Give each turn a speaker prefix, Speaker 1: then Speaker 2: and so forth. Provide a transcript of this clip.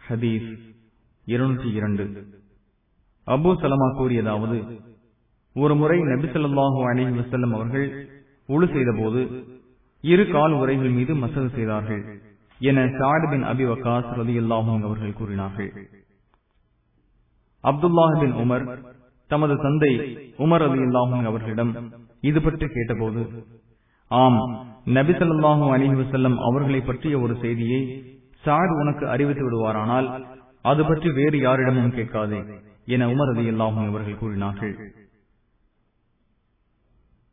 Speaker 1: ஹதீஸ் இருநூற்றி இரண்டு அபு சலமா கூறியதாவது ஒரு முறை நபிசல்லாஹு அலி வசல்லம் அவர்கள் உழு செய்தபோது இரு கால் உரைகள் மீது மசகு செய்தார்கள் என சாட் பின் அபி வக்காஸ் ரதி அல்லாஹும் அவர்கள் கூறினார்கள் அப்துல்லாஹ் பின் உமர் தமது தந்தை உமர் அலி அல்லாஹும் அவர்களிடம் இது பற்றி கேட்டபோது ஆம் நபி சொல்லாஹு அலி வசல்லம் அவர்களை பற்றிய ஒரு செய்தியை சாட் உனக்கு அறிவித்து விடுவாரானால் அது பற்றி வேறு யாரிடமும் கேட்காதே என உமர் அலி அல்லாஹும் அவர்கள் கூறினார்கள்